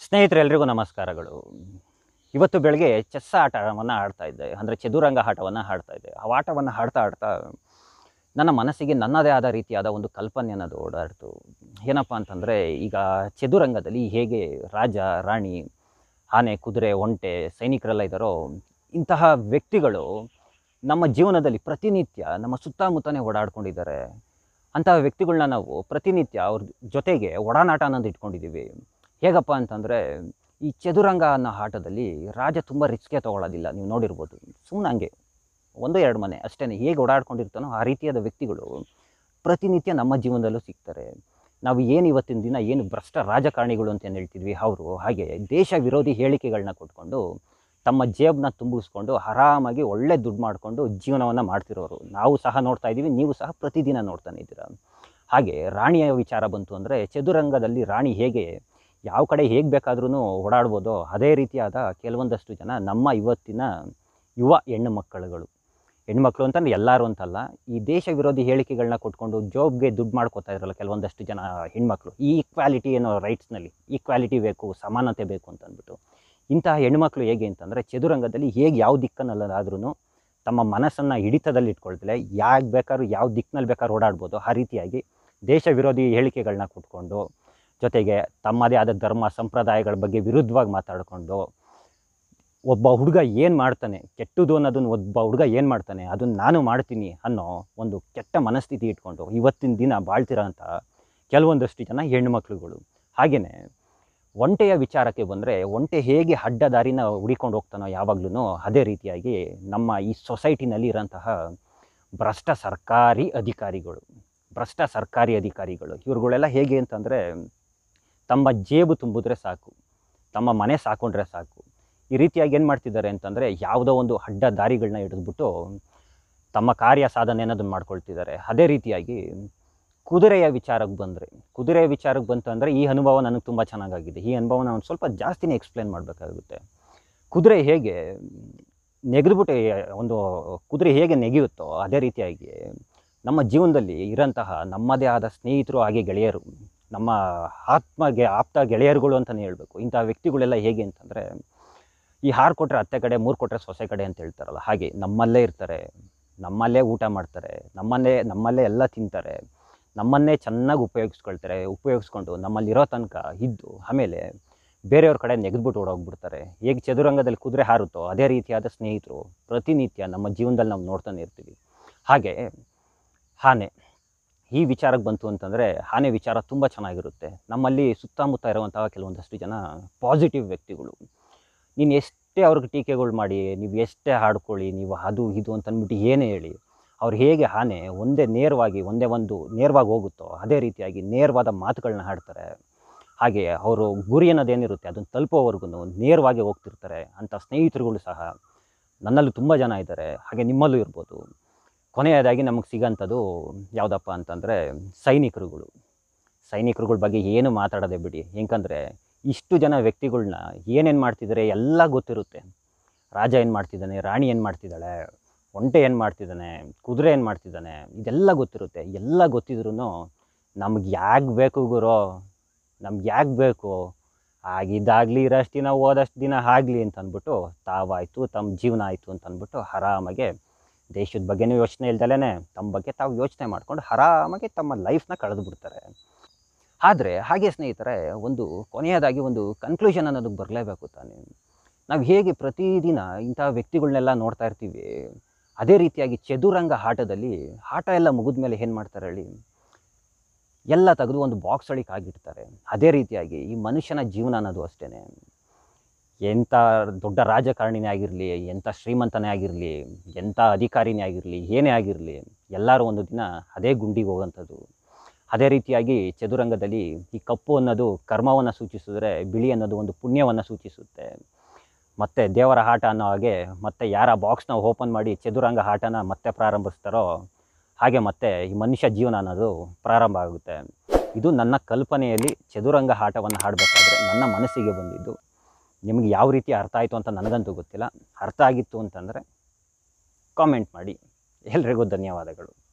ಸ್ನೇಹಿತರೆಲ್ಲರಿಗೂ ನಮಸ್ಕಾರಗಳು ಇವತ್ತು ಬೆಳಗ್ಗೆ ಚೆಸ್ ಆಟವನ್ನು ಆಡ್ತಾ ಇದ್ದೆ ಅಂದರೆ ಚದುರಂಗ ಆಟವನ್ನು ಆಡ್ತಾ ಇದ್ದೆ ಆ ಆಟವನ್ನು ಆಡ್ತಾ ಆಡ್ತಾ ನನ್ನ ಮನಸ್ಸಿಗೆ ನನ್ನದೇ ಆದ ರೀತಿಯಾದ ಒಂದು ಕಲ್ಪನೆ ಅನ್ನೋದು ಓಡಾಡ್ತು ಏನಪ್ಪ ಅಂತಂದರೆ ಈಗ ಚದುರಂಗದಲ್ಲಿ ಹೇಗೆ ರಾಜ ರಾಣಿ ಆನೆ ಕುದುರೆ ಒಂಟೆ ಸೈನಿಕರೆಲ್ಲ ಇದ್ದಾರೋ ಇಂತಹ ವ್ಯಕ್ತಿಗಳು ನಮ್ಮ ಜೀವನದಲ್ಲಿ ಪ್ರತಿನಿತ್ಯ ನಮ್ಮ ಸುತ್ತಮುತ್ತನೇ ಓಡಾಡ್ಕೊಂಡಿದ್ದಾರೆ ಅಂತಹ ವ್ಯಕ್ತಿಗಳನ್ನ ನಾವು ಪ್ರತಿನಿತ್ಯ ಅವ್ರ ಜೊತೆಗೆ ಒಡನಾಟ ಅನ್ನೋದು ಇಟ್ಕೊಂಡಿದ್ದೀವಿ ಹೇಗಪ್ಪ ಅಂತಂದರೆ ಈ ಚದುರಂಗ ಅನ್ನೋ ಆಟದಲ್ಲಿ ರಾಜ ತುಂಬ ರಿಸ್ಕೇ ತೊಗೊಳ್ಳೋದಿಲ್ಲ ನೀವು ನೋಡಿರ್ಬೋದು ಸುಮ್ಮನೆ ಹಂಗೆ ಒಂದು ಎರಡು ಮನೆ ಅಷ್ಟೇ ಹೇಗೆ ಓಡಾಡ್ಕೊಂಡಿರ್ತಾನೋ ಆ ರೀತಿಯಾದ ವ್ಯಕ್ತಿಗಳು ಪ್ರತಿನಿತ್ಯ ನಮ್ಮ ಜೀವನದಲ್ಲೂ ಸಿಗ್ತಾರೆ ನಾವು ಏನು ಇವತ್ತಿನ ದಿನ ಏನು ಭ್ರಷ್ಟ ರಾಜಕಾರಣಿಗಳು ಅಂತ ಏನು ಹೇಳ್ತಿದ್ವಿ ಅವರು ಹಾಗೆ ದೇಶ ವಿರೋಧಿ ಹೇಳಿಕೆಗಳನ್ನ ಕೊಟ್ಕೊಂಡು ತಮ್ಮ ಜೇಬನ್ನ ತುಂಬಿಸ್ಕೊಂಡು ಆರಾಮಾಗಿ ಒಳ್ಳೆ ದುಡ್ಡು ಮಾಡಿಕೊಂಡು ಜೀವನವನ್ನು ಮಾಡ್ತಿರೋರು ನಾವು ಸಹ ನೋಡ್ತಾ ಇದ್ದೀವಿ ನೀವು ಸಹ ಪ್ರತಿದಿನ ನೋಡ್ತಾನೆ ಇದ್ದೀರಾ ಹಾಗೆ ರಾಣಿಯ ವಿಚಾರ ಬಂತು ಅಂದರೆ ಚದುರಂಗದಲ್ಲಿ ರಾಣಿ ಹೇಗೆ ಯಾವ ಕಡೆ ಹೇಗೆ ಬೇಕಾದ್ರೂ ಓಡಾಡ್ಬೋದೋ ಅದೇ ರೀತಿಯಾದ ಕೆಲವೊಂದಷ್ಟು ಜನ ನಮ್ಮ ಇವತ್ತಿನ ಯುವ ಹೆಣ್ಣು ಮಕ್ಕಳುಗಳು ಹೆಣ್ಮಕ್ಳು ಅಂತಂದ್ರೆ ಎಲ್ಲರೂ ಅಂತಲ್ಲ ಈ ದೇಶ ವಿರೋಧಿ ಹೇಳಿಕೆಗಳನ್ನ ಕೊಟ್ಕೊಂಡು ಜಾಬ್ಗೆ ದುಡ್ಡು ಮಾಡ್ಕೋತಾ ಇದ್ರಲ್ಲ ಕೆಲವೊಂದಷ್ಟು ಜನ ಹೆಣ್ಮಕ್ಳು ಈ ಈಕ್ವಾಲಿಟಿ ಏನೋ ರೈಟ್ಸ್ನಲ್ಲಿ ಈಕ್ವಾಲಿಟಿ ಬೇಕು ಸಮಾನತೆ ಬೇಕು ಅಂತ ಅಂದ್ಬಿಟ್ಟು ಇಂತಹ ಹೆಣ್ಮಕ್ಳು ಹೇಗೆ ಅಂತಂದರೆ ಚದುರಂಗದಲ್ಲಿ ಹೇಗೆ ಯಾವ ದಿಕ್ಕನ್ನಲ್ಲಾದ್ರೂ ತಮ್ಮ ಮನಸ್ಸನ್ನು ಹಿಡಿತದಲ್ಲಿ ಇಟ್ಕೊಳ್ತಲೆ ಯಾಕೆ ಬೇಕಾದ್ರೂ ಯಾವ ದಿಕ್ಕಿನಲ್ಲಿ ಬೇಕಾದ್ರೂ ಓಡಾಡ್ಬೋದು ಆ ರೀತಿಯಾಗಿ ದೇಶ ವಿರೋಧಿ ಹೇಳಿಕೆಗಳನ್ನ ಕೊಟ್ಕೊಂಡು ಜೊತೆಗೆ ತಮ್ಮದೇ ಆದ ಧರ್ಮ ಸಂಪ್ರದಾಯಗಳ ಬಗ್ಗೆ ವಿರುದ್ಧವಾಗಿ ಮಾತಾಡಿಕೊಂಡು ಒಬ್ಬ ಹುಡುಗ ಏನು ಮಾಡ್ತಾನೆ ಕೆಟ್ಟದು ಅನ್ನೋದನ್ನು ಒಬ್ಬ ಹುಡುಗ ಏನು ಮಾಡ್ತಾನೆ ಅದನ್ನು ನಾನು ಮಾಡ್ತೀನಿ ಅನ್ನೋ ಒಂದು ಕೆಟ್ಟ ಮನಸ್ಥಿತಿ ಇಟ್ಕೊಂಡು ಇವತ್ತಿನ ದಿನ ಬಾಳ್ತಿರೋಂಥ ಕೆಲವೊಂದಷ್ಟು ಜನ ಹೆಣ್ಣುಮಕ್ಳುಗಳು ಹಾಗೆಯೇ ಒಂಟೆಯ ವಿಚಾರಕ್ಕೆ ಬಂದರೆ ಒಂಟೆ ಹೇಗೆ ಅಡ್ಡ ದಾರಿನ ಹುಡಿಕೊಂಡು ಹೋಗ್ತಾನೋ ಯಾವಾಗ್ಲೂ ಅದೇ ರೀತಿಯಾಗಿ ನಮ್ಮ ಈ ಸೊಸೈಟಿನಲ್ಲಿ ಇರೋಂತಹ ಭ್ರಷ್ಟ ಸರ್ಕಾರಿ ಅಧಿಕಾರಿಗಳು ಭ್ರಷ್ಟ ಸರ್ಕಾರಿ ಅಧಿಕಾರಿಗಳು ಇವ್ರುಗಳೆಲ್ಲ ಹೇಗೆ ಅಂತಂದರೆ ತಮ್ಮ ಜೇಬು ತುಂಬಿದ್ರೆ ಸಾಕು ತಮ್ಮ ಮನೆ ಸಾಕೊಂಡ್ರೆ ಸಾಕು ಈ ರೀತಿಯಾಗಿ ಏನು ಮಾಡ್ತಿದ್ದಾರೆ ಅಂತಂದರೆ ಯಾವುದೋ ಒಂದು ಅಡ್ಡ ದಾರಿಗಳನ್ನ ಹಿಡಿದ್ಬಿಟ್ಟು ತಮ್ಮ ಕಾರ್ಯ ಸಾಧನೆ ಅನ್ನೋದನ್ನು ಮಾಡ್ಕೊಳ್ತಿದ್ದಾರೆ ಅದೇ ರೀತಿಯಾಗಿ ಕುದುರೆಯ ವಿಚಾರಕ್ಕೆ ಬಂದರೆ ಕುದುರೆಯ ವಿಚಾರಕ್ಕೆ ಬಂತು ಅಂದರೆ ಈ ಅನುಭವ ನನಗೆ ತುಂಬ ಚೆನ್ನಾಗಾಗಿದೆ ಈ ಅನುಭವನ ಒಂದು ಸ್ವಲ್ಪ ಜಾಸ್ತಿನೇ ಎಕ್ಸ್ಪ್ಲೇನ್ ಮಾಡಬೇಕಾಗುತ್ತೆ ಕುದುರೆ ಹೇಗೆ ನೆಗೆದ್ಬಿಟ್ಟು ಒಂದು ಕುದುರೆ ಹೇಗೆ ನೆಗೆಯುತ್ತೋ ಅದೇ ರೀತಿಯಾಗಿ ನಮ್ಮ ಜೀವನದಲ್ಲಿ ಇರೋಂತಹ ನಮ್ಮದೇ ಆದ ಸ್ನೇಹಿತರು ಹಾಗೆ ಗೆಳೆಯರು ನಮ್ಮ ಆತ್ಮಗೆ ಆಪ್ತ ಗೆಳೆಯರುಗಳು ಅಂತಲೇ ಹೇಳಬೇಕು ಇಂತಹ ವ್ಯಕ್ತಿಗಳೆಲ್ಲ ಹೇಗೆ ಅಂತಂದರೆ ಈ ಹಾರು ಕೊಟ್ಟರೆ ಅತ್ತೆ ಕಡೆ ಮೂರು ಕೊಟ್ಟರೆ ಸೊಸೆ ಕಡೆ ಅಂತ ಹೇಳ್ತಾರಲ್ಲ ಹಾಗೆ ನಮ್ಮಲ್ಲೇ ಇರ್ತಾರೆ ನಮ್ಮಲ್ಲೇ ಊಟ ಮಾಡ್ತಾರೆ ನಮ್ಮನ್ನೇ ನಮ್ಮಲ್ಲೇ ಎಲ್ಲ ತಿಂತಾರೆ ನಮ್ಮನ್ನೇ ಚೆನ್ನಾಗಿ ಉಪಯೋಗಿಸ್ಕೊಳ್ತಾರೆ ಉಪಯೋಗಿಸ್ಕೊಂಡು ನಮ್ಮಲ್ಲಿರೋ ತನಕ ಇದ್ದು ಆಮೇಲೆ ಬೇರೆಯವ್ರ ಕಡೆ ನೆಗೆದ್ಬಿಟ್ಟು ಓಡೋಗ್ಬಿಡ್ತಾರೆ ಹೇಗೆ ಚದುರಂಗದಲ್ಲಿ ಕುದುರೆ ಹಾರುತ್ತೋ ಅದೇ ರೀತಿಯಾದ ಸ್ನೇಹಿತರು ಪ್ರತಿನಿತ್ಯ ನಮ್ಮ ಜೀವನದಲ್ಲಿ ನಾವು ನೋಡ್ತಾನೆ ಇರ್ತೀವಿ ಹಾಗೆ ಆನೆ ಈ ವಿಚಾರಕ್ಕೆ ಬಂತು ಅಂತಂದರೆ ಆನೆ ವಿಚಾರ ತುಂಬ ಚೆನ್ನಾಗಿರುತ್ತೆ ನಮ್ಮಲ್ಲಿ ಸುತ್ತಮುತ್ತ ಇರುವಂತಹ ಕೆಲವೊಂದಷ್ಟು ಜನ ಪಾಸಿಟಿವ್ ವ್ಯಕ್ತಿಗಳು ನೀನು ಎಷ್ಟೇ ಅವ್ರಿಗೆ ಟೀಕೆಗಳು ಮಾಡಿ ನೀವು ಎಷ್ಟೇ ಹಾಡ್ಕೊಳ್ಳಿ ನೀವು ಅದು ಇದು ಅಂತ ಅಂದ್ಬಿಟ್ಟು ಏನೇ ಹೇಳಿ ಅವ್ರು ಹೇಗೆ ಆನೆ ಒಂದೇ ನೇರವಾಗಿ ಒಂದೇ ಒಂದು ನೇರವಾಗಿ ಹೋಗುತ್ತೋ ಅದೇ ರೀತಿಯಾಗಿ ನೇರವಾದ ಮಾತುಗಳನ್ನ ಹಾಡ್ತಾರೆ ಹಾಗೆ ಅವರು ಗುರಿ ಅನ್ನೋದೇನಿರುತ್ತೆ ಅದನ್ನು ತಲುಪೋವರೆಗೂ ನೇರವಾಗಿ ಹೋಗ್ತಿರ್ತಾರೆ ಅಂಥ ಸ್ನೇಹಿತರುಗಳು ಸಹ ನನ್ನಲ್ಲೂ ತುಂಬ ಜನ ಇದ್ದಾರೆ ಹಾಗೆ ನಿಮ್ಮಲ್ಲೂ ಇರ್ಬೋದು ಕೊನೆಯದಾಗಿ ನಮಗೆ ಸಿಗೋಂಥದ್ದು ಯಾವುದಪ್ಪ ಅಂತಂದರೆ ಸೈನಿಕರುಗಳು ಸೈನಿಕರುಗಳ ಬಗ್ಗೆ ಏನು ಮಾತಾಡೋದೇ ಬಿಡಿ ಯಾಕಂದರೆ ಇಷ್ಟು ಜನ ವ್ಯಕ್ತಿಗಳ್ನ ಏನೇನು ಮಾಡ್ತಿದ್ದಾರೆ ಎಲ್ಲ ಗೊತ್ತಿರುತ್ತೆ ರಾಜ ಏನು ಮಾಡ್ತಿದ್ದಾನೆ ರಾಣಿ ಏನು ಮಾಡ್ತಿದ್ದಾಳೆ ಒಂಟೆ ಏನು ಮಾಡ್ತಿದ್ದಾನೆ ಕುದುರೆ ಏನು ಮಾಡ್ತಿದ್ದಾನೆ ಇದೆಲ್ಲ ಗೊತ್ತಿರುತ್ತೆ ಎಲ್ಲ ಗೊತ್ತಿದ್ರೂ ನಮ್ಗೆ ಯಾಕೆ ಬೇಕು ಗುರು ನಮ್ಗೆ ಯಾಕೆ ಬೇಕು ಆಗಿದ್ದಾಗಲಿ ಇರೋಷ್ಟು ದಿನ ಓದಷ್ಟು ದಿನ ಆಗಲಿ ಅಂತ ಅಂದ್ಬಿಟ್ಟು ತಾವಾಯಿತು ತಮ್ಮ ಜೀವನ ಆಯಿತು ಅಂತ ಅಂದ್ಬಿಟ್ಟು ಆರಾಮಾಗೆ ದೇಶದ ಬಗ್ಗೆನೂ ಯೋಚನೆ ಇಲ್ದಲೇ ತಮ್ಮ ಬಗ್ಗೆ ತಾವು ಯೋಚನೆ ಮಾಡ್ಕೊಂಡು ಆರಾಮಾಗಿ ತಮ್ಮ ಲೈಫ್ನ ಕಳೆದು ಬಿಡ್ತಾರೆ ಆದರೆ ಹಾಗೆ ಸ್ನೇಹಿತರೆ ಒಂದು ಕೊನೆಯದಾಗಿ ಒಂದು ಕನ್ಕ್ಲೂಷನ್ ಅನ್ನೋದಕ್ಕೆ ಬರಲೇಬೇಕು ತಾನೆ ನಾವು ಹೇಗೆ ಪ್ರತಿದಿನ ಇಂಥ ವ್ಯಕ್ತಿಗಳನ್ನೆಲ್ಲ ನೋಡ್ತಾ ಇರ್ತೀವಿ ಅದೇ ರೀತಿಯಾಗಿ ಚದುರಂಗ ಆಟದಲ್ಲಿ ಆಟ ಎಲ್ಲ ಮುಗಿದ ಮೇಲೆ ಏನು ಮಾಡ್ತಾರೆ ಹೇಳಿ ಎಲ್ಲ ತೆಗೆದು ಒಂದು ಬಾಕ್ಸ್ ಒಳಗೆ ಆಗಿರ್ತಾರೆ ಅದೇ ರೀತಿಯಾಗಿ ಈ ಮನುಷ್ಯನ ಜೀವನ ಅನ್ನೋದು ಅಷ್ಟೇ ಎಂಥ ದೊಡ್ಡ ರಾಜಕಾರಣಿನೇ ಆಗಿರಲಿ ಎಂಥ ಶ್ರೀಮಂತನೇ ಆಗಿರಲಿ ಎಂಥ ಅಧಿಕಾರಿನೇ ಆಗಿರಲಿ ಏನೇ ಆಗಿರಲಿ ಎಲ್ಲರೂ ಒಂದು ದಿನ ಅದೇ ಗುಂಡಿಗೆ ಹೋಗೋಂಥದ್ದು ಅದೇ ರೀತಿಯಾಗಿ ಚದುರಂಗದಲ್ಲಿ ಈ ಕಪ್ಪು ಅನ್ನೋದು ಕರ್ಮವನ್ನು ಸೂಚಿಸಿದ್ರೆ ಬಿಳಿ ಅನ್ನೋದು ಒಂದು ಪುಣ್ಯವನ್ನು ಸೂಚಿಸುತ್ತೆ ಮತ್ತು ದೇವರ ಆಟ ಅನ್ನೋ ಹಾಗೆ ಮತ್ತೆ ಯಾರ ಬಾಕ್ಸ್ನ ಓಪನ್ ಮಾಡಿ ಚದುರಂಗ ಆಟನ ಮತ್ತೆ ಪ್ರಾರಂಭಿಸ್ತಾರೋ ಹಾಗೆ ಮತ್ತೆ ಈ ಮನುಷ್ಯ ಜೀವನ ಅನ್ನೋದು ಪ್ರಾರಂಭ ಆಗುತ್ತೆ ಇದು ನನ್ನ ಕಲ್ಪನೆಯಲ್ಲಿ ಚದುರಂಗ ಆಟವನ್ನು ಆಡಬೇಕಾದ್ರೆ ನನ್ನ ಮನಸ್ಸಿಗೆ ಬಂದಿದ್ದು ನಿಮಗೆ ಯಾವ ರೀತಿ ಅರ್ಥ ಆಯಿತು ಅಂತ ನನಗಂತೂ ಗೊತ್ತಿಲ್ಲ ಅರ್ಥ ಆಗಿತ್ತು ಅಂತಂದರೆ ಕಾಮೆಂಟ್ ಮಾಡಿ ಎಲ್ರಿಗೂ ಧನ್ಯವಾದಗಳು